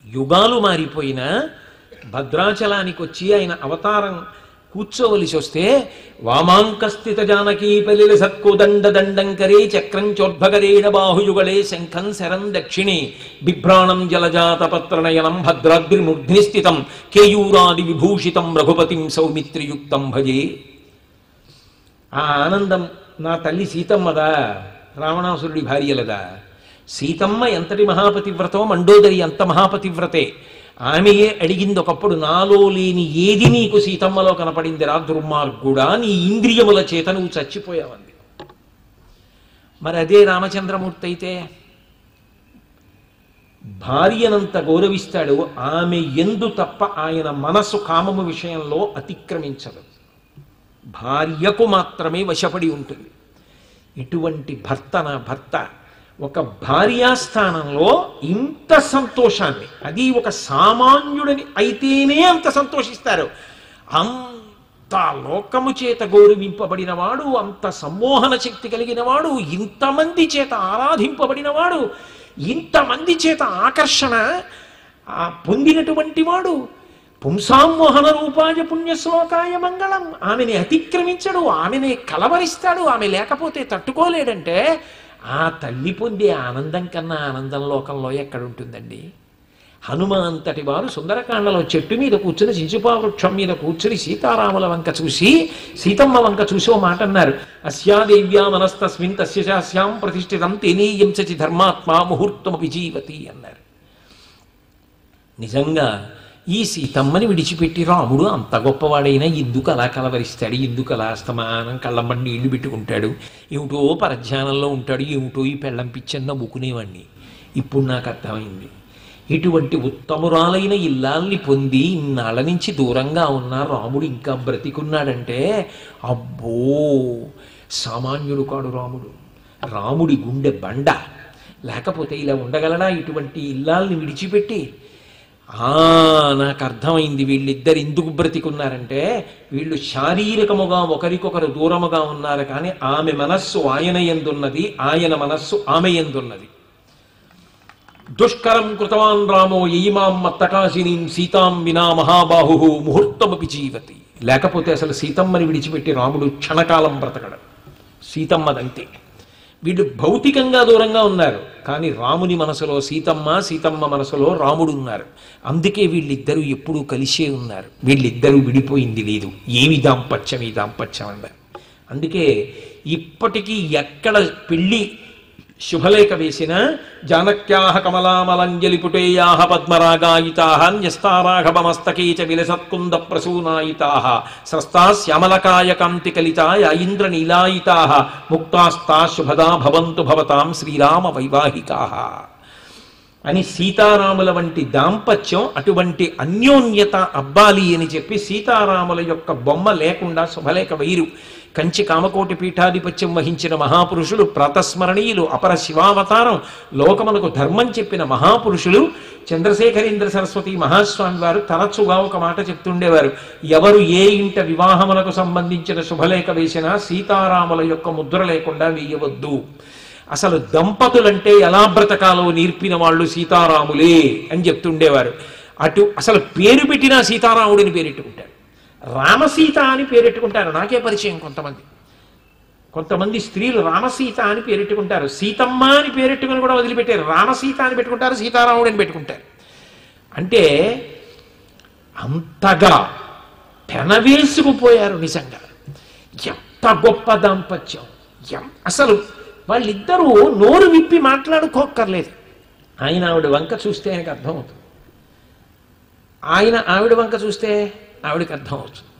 యుగాలు మారిపోయినా భద్రాచలానికి వచ్చి ఆయన అవతారం కూర్చోవలసి వస్తే వామాంకస్థిత జానకీ పలిల సత్కుదండ దండంకరే చక్రం చోద్భగరేణ బాహుయుగళే శంఖం శరం దక్షిణే బిభ్రాణం జలజాత పత్రనయనం భద్రాద్రిమూర్ధ్ని స్థితం కేయూరాది విభూషితం రఘుపతిం సౌమిత్రియుక్తం భజే ఆ ఆనందం నా తల్లి సీతమ్మదా రావణాసురుడి భార్యలదా సీతమ్మ ఎంతటి మహాపతివ్రతో మండోదరి అంత మహాపతివ్రతే ఆమెయే అడిగింది ఒకప్పుడు నాలో లేని ఏది నీకు సీతమ్మలో కనపడింది రా దుర్మార్గుడా నీ ఇంద్రియముల చేత నువ్వు చచ్చిపోయావంది మరి అదే రామచంద్రమూర్తి అయితే భార్యనంత గౌరవిస్తాడు ఆమె ఎందు తప్ప ఆయన మనసు కామము విషయంలో అతిక్రమించదు భార్యకు మాత్రమే వశపడి ఉంటుంది ఇటువంటి భర్త నా భర్త ఒక భార్యాస్థానంలో ఇంత సంతోషాన్ని అది ఒక సామాన్యుడని అయితేనే అంత సంతోషిస్తారు అంత లోకము చేత గౌరవింపబడిన వాడు అంత సమ్మోహన శక్తి కలిగిన వాడు ఇంతమంది చేత ఆరాధింపబడిన వాడు ఇంతమంది చేత ఆకర్షణ ఆ పొందినటువంటి వాడు పుంసామోహన రూపాయ పుణ్యశ్లోకాయ మంగళం ఆమెని అతిక్రమించడు ఆమెని కలవరిస్తాడు ఆమె లేకపోతే తట్టుకోలేడంటే ఆ తల్లి పొందే ఆనందం కన్నా ఆనందం లోకంలో ఎక్కడుంటుందండి హనుమ అంతటి వారు సుందరకాండలో చెట్టు మీద కూర్చుని శిశుపా వృక్షం మీద కూర్చుని సీతారాముల వంక చూసి సీతమ్మ వంక చూసి ఓ మాట అన్నారు అస్యాదేవ్యా మనస్తస్మిన్ తస్య శాస్యాం ప్రతిష్ఠితం తేనీయం చచి ధర్మాత్మ ముహూర్తమపి జీవతి అన్నారు నిజంగా ఈ సీతమ్మని విడిచిపెట్టి రాముడు అంత గొప్పవాడైనా ఎందుకు అలా కలవరిస్తాడు ఎందుకు అలా అస్తమానం కళ్ళమ్మడి నీళ్లు పెట్టుకుంటాడు ఏమిటో పరధ్యానంలో ఉంటాడు ఏమిటో ఈ పెళ్ళం పిచ్చని నవ్వుకునేవాడిని ఇప్పుడు నాకు అర్థమైంది ఇటువంటి ఉత్తమురాలైన ఇల్లాల్ని పొంది ఇన్నాళ్ళ నుంచి దూరంగా ఉన్న రాముడు ఇంకా బ్రతికున్నాడంటే అబ్బో సామాన్యుడు కాడు రాముడు రాముడి గుండె బండ లేకపోతే ఇలా ఉండగలడా ఇటువంటి ఇల్లాల్ని విడిచిపెట్టి ఆ నాకు అర్థమైంది వీళ్ళిద్దరు ఎందుకు బ్రతికున్నారంటే వీళ్ళు శారీరకముగా ఒకరికొకరు దూరముగా ఉన్నారు కానీ ఆమె మనస్సు ఆయన ఎందున్నది ఆయన మనస్సు ఆమె ఎందున్నది దుష్కరం కృతవాన్ రామో యయిమాం మత్తకాశినీం సీతాం వినా మహాబాహు ముహూర్తమపి జీవతి లేకపోతే అసలు సీతమ్మని విడిచిపెట్టి రాముడు క్షణకాలం బ్రతకడు సీతమ్మదంతే వీళ్ళు భౌతికంగా దూరంగా ఉన్నారు కానీ రాముని మనసులో సీతమ్మ సీతమ్మ మనసులో రాముడు ఉన్నారు అందుకే వీళ్ళిద్దరూ ఎప్పుడూ కలిసే ఉన్నారు వీళ్ళిద్దరూ విడిపోయింది లేదు ఏమి దాంపత్యం ఈ దాంపత్యం అన్నారు అందుకే ఇప్పటికీ ఎక్కడ పెళ్ళి శుభలేఖ వేసిన జానక్యాహ కమలామలంజలి పుటేయాహ పద్మరాగాయితాహ న్యస్తారాఘవమస్తకే చ విలసత్కుంద ప్రసూనాయితాహ స్రస్తా శ్యామలకాయ కాంతి కలితాయ ఇంద్రనీలాయితాహ ముక్తాస్తా శుభదా భవంతు భవతాం శ్రీరామ వైవాహికాహ అని సీతారాముల వంటి దాంపత్యం అటువంటి అన్యోన్యత అబ్బాలి అని చెప్పి సీతారాముల యొక్క బొమ్మ లేకుండా శుభలేఖ వైరు కంచి కామకోటి పీఠాధిపత్యం వహించిన మహాపురుషులు ప్రాతస్మరణీయులు అపర శివావతారం లోకములకు ధర్మం చెప్పిన మహాపురుషులు చంద్రశేఖరేంద్ర సరస్వతి మహాస్వామి వారు తరచుగా ఒక మాట చెప్తుండేవారు ఎవరు ఏ ఇంట వివాహములకు సంబంధించిన శుభలేఖ వేసినా సీతారాముల యొక్క ముద్ర లేకుండా వేయవద్దు అసలు దంపతులంటే ఎలా బ్రతకాలో నేర్పిన వాళ్ళు సీతారాములే అని చెప్తుండేవారు అటు అసలు పేరు పెట్టినా సీతారాముడిని పేరెట్టుకుంటారు రామసీత అని పేరెట్టుకుంటారు నాకే పరిచయం కొంతమంది కొంతమంది స్త్రీలు రామసీత అని పేరెట్టుకుంటారు సీతమ్మ అని పేరెట్టుకుని కూడా వదిలిపెట్టారు రామసీత అని పెట్టుకుంటారు సీతారాముడు అని పెట్టుకుంటారు అంటే అంతగా పెనవేసుకుపోయారు నిజంగా ఎంత గొప్ప దాంపత్యం ఎం- అసలు వాళ్ళిద్దరూ నోరు విప్పి మాట్లాడుకోక్కర్లేదు ఆయన ఆవిడ వంక చూస్తే ఆయనకు అర్థమవుతుంది ఆయన ఆవిడ వంక చూస్తే ఆవిడకి అర్థమవుతుంది